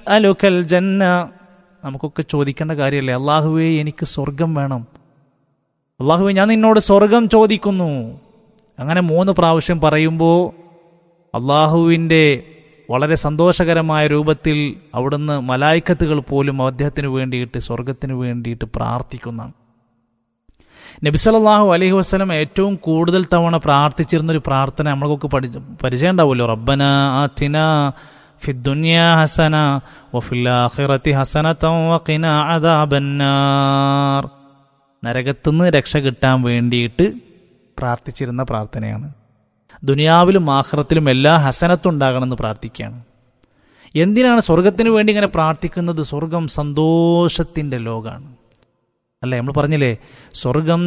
അസ്അലുക്കൽ ജന്ന നമുക്കൊക്കെ ചോദിക്കേണ്ട കാര്യമല്ലേ അള്ളാഹുവേ എനിക്ക് സ്വർഗം വേണം അള്ളാഹുവേ ഞാൻ നിന്നോട് സ്വർഗം ചോദിക്കുന്നു അങ്ങനെ മൂന്ന് പ്രാവശ്യം പറയുമ്പോൾ അള്ളാഹുവിൻ്റെ വളരെ സന്തോഷകരമായ രൂപത്തിൽ അവിടുന്ന് മലായിക്കത്തുകൾ പോലും അദ്ദേഹത്തിന് വേണ്ടിയിട്ട് സ്വർഗത്തിന് വേണ്ടിയിട്ട് പ്രാർത്ഥിക്കുന്നതാണ് നബിസലല്ലാഹു അലൈഹി വസ്ലം ഏറ്റവും കൂടുതൽ തവണ പ്രാർത്ഥിച്ചിരുന്നൊരു പ്രാർത്ഥന നമ്മൾക്കൊക്കെ പഠി പരിചയം ഉണ്ടാവുമല്ലോ റബ്ബന ആത്തിന ഫിദ്ദുനിയ ഹസന വഫിൽ ആഖിറതി ഹസനതൻ വഖിന അദാബന്നാർ നരകത്തുനിന്ന് രക്ഷ കിട്ടാൻ വേണ്ടിയിട്ട് പ്രാർത്ഥിച്ചിരുന്ന പ്രാർത്ഥനയാണ് ദുനിയാവിലും ആഖിറത്തിലും എല്ലാ ഹസനത്തും ഉണ്ടാകണമെന്ന് പ്രാർത്ഥിക്കുകയാണ് എന്തിനാണ് സ്വർഗത്തിന് വേണ്ടി ഇങ്ങനെ പ്രാർത്ഥിക്കുന്നത് സ്വർഗം സന്തോഷത്തിൻ്റെ ലോകമാണ് അല്ലേ നമ്മൾ പറഞ്ഞില്ലേ സ്വർഗം